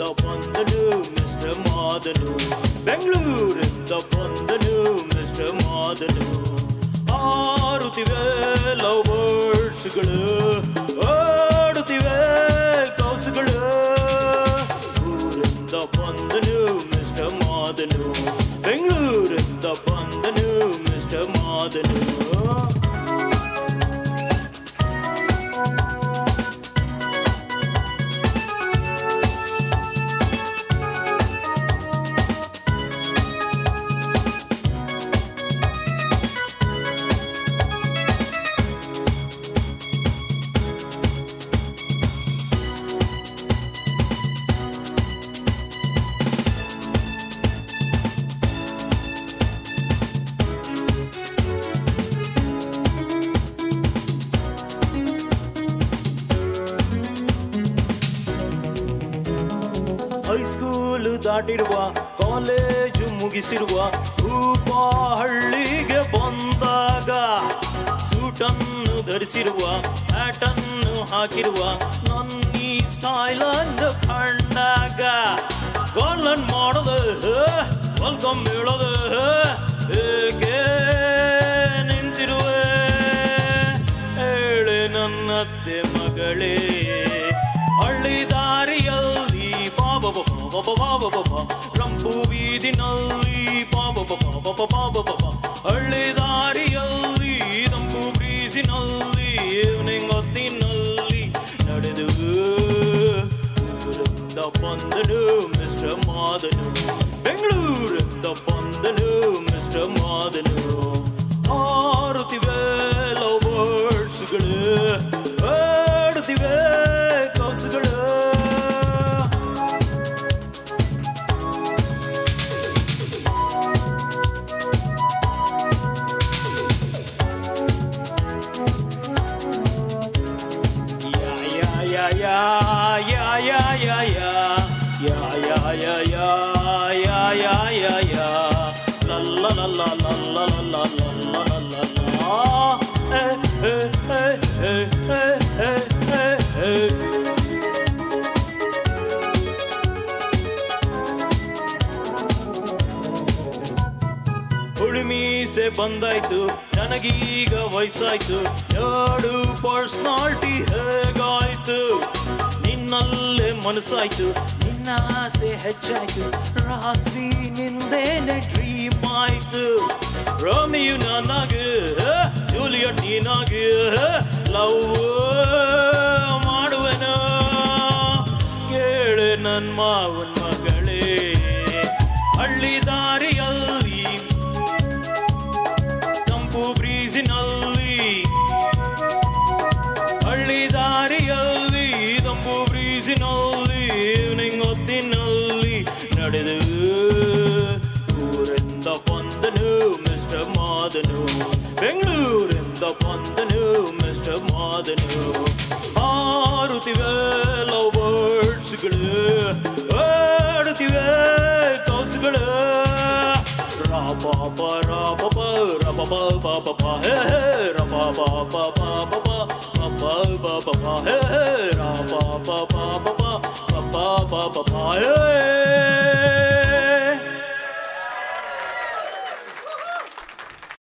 ಬಂದನು ಮಿಸ್ಟರ್ ಮಾದನು ಬೆಂಗಳೂರಿಂದ ಬಂದನು ಮಿಸ್ಟರ್ ಮಾದನು ಹಾರುತ್ತಿವೆ ಲವ್ ಬರ್ಡ್ಸ್ಗಳು ಓಡುತ್ತಿವೆ ಕೌಸುಗಳು ಊರಿಂದ ಬಂದನು ಮಿಸ್ಟರ್ ಮಾದನು ಬೆಂಗಳೂರಿಂದ ಬಂದನು ಮಿಸ್ಟರ್ ಮಾದನು ಹೈಸ್ಕೂಲ್ ದಾಟಿರುವ ಕಾಲೇಜು ಮುಗಿಸಿರುವ ರೂಪ ಹಳ್ಳಿಗೆ ಬಂದಾಗ ಸೂಟನ್ನು ಧರಿಸಿರುವ ಹ್ಯಾಟನ್ನು ಹಾಕಿರುವ ನನ್ನೀ ಸ್ಟೈಲ್ ಅನ್ನು ಕಂಡಾಗ ಗಾರ್ಲನ್ ಮಾಡದ ವೆಲ್ಕಮ್ ಹೇಳದ ಏಕೆ ನಿಂತಿರುವೆ ಹೇಳೆ ನನ್ನತ್ತೆ ಮಗಳೇ ಹಳ್ಳಿ ದಾರಿಯಲ್ಲಿ ಬಾಬ ಬಾಬ ಬಾಬ ಬಾಬ ರಂಪು ಬೀದಿನಲ್ಲಿ ಬಾಬ ಬಾಬ ಬಾಬ ಬಾಬ ಹಳ್ಳಿ ದಾರಿಯಲ್ಲಿ ರಂಪು ಬ್ರೀಸಿನಲ್ಲಿ ಈವ್ನಿಂಗ್ ಹೊತ್ತಿನಲ್ಲಿ ನಡೆದು ಊರಿಂದ ಬಂದನು ಮಿಸ್ಟರ್ ಮಾದನು ಬೆಂಗಳೂರಿಂದ ಬಂದನು ಮಿಸ್ಟರ್ ಮಾದನು ಹಾರುತ್ತಿವೆ ಲವ್ ಬರ್ಡ್ಸ್ಗಳು ಆಡುತ್ತಿವೆ ಕೌಸುಗಳು Yeah, yeah, yeah, yeah, yeah, yeah, yeah. Yeah, yeah, yeah, yeah, yeah, yeah, yeah, yeah. La la la la la la la la la la la la. Eh, eh, eh, eh, eh, eh, eh, eh. ಉಳುಮೀಸೆ ಬಂದಾಯ್ತು ನನಗೀಗ ವಯಸ್ಸಾಯ್ತು ಎರಡು personality ಹೇಗಾಯ್ತು ನಿನ್ನಲ್ಲೇ ಮನಸ್ಸಾಯ್ತು ನಿನ್ನ ಆಸೆ ಹೆಚ್ಚಾಯ್ತು ರಾತ್ರಿ ನಿಂದೇನೆ ಡ್ರೀಮ್ ಆಯ್ತು ರೋಮಿಯು ನಾನಾಗ ಜೂಲಿಯಟ್ ನೀನಾಗ ಲವ್ ಮಾಡುವೆನೋ ಕೇಳೆ ನನ್ ಮಾವನ್ ಮಗಳೇ ಹಳ್ಳಿ ದಾರಿಯಲ್ಲಿ ತಂಪು ಬ್ರೀಸಿನಲ್ಲಿ ಹಳ್ಳಿ ದಾರಿಯಲ್ಲಿ ತಂಪು ಬ್ರೀಸಿನಲ್ಲಿ ಈವ್ನಿಂಗ್ ಹೊತ್ತಿನಲ್ಲಿ ನಡೆದು ಊರಿಂದ ಬಂದನು ಮಿಸ್ಟರ್ ಮಾದನು ಬೆಂಗಳೂರಿಂದ ಬಂದನು ಮಿಸ್ಟರ್ ಮಾದನು ಹಾರುತ್ತಿವೆ ಲವ್ ಬರ್ಡ್ಸ್ಗಳು ಆಡುತ್ತಿವೆ ಕೌಸುಗಳು ರಾಬಾಬ ರಾಬಾಬ ರಬಾಬ ಬಾಬಾ ಹೇ ಹೇ ರಬಾಬ ಬಾಬಾ ಬಾಬಾ ಬಾಬಾ ಬಾಬಾ ಹೇ ಹೇ ರಾಬಾಬ ಬಾಬಾ ಬಾಬಾ ಬಾಬಾ ಹೇ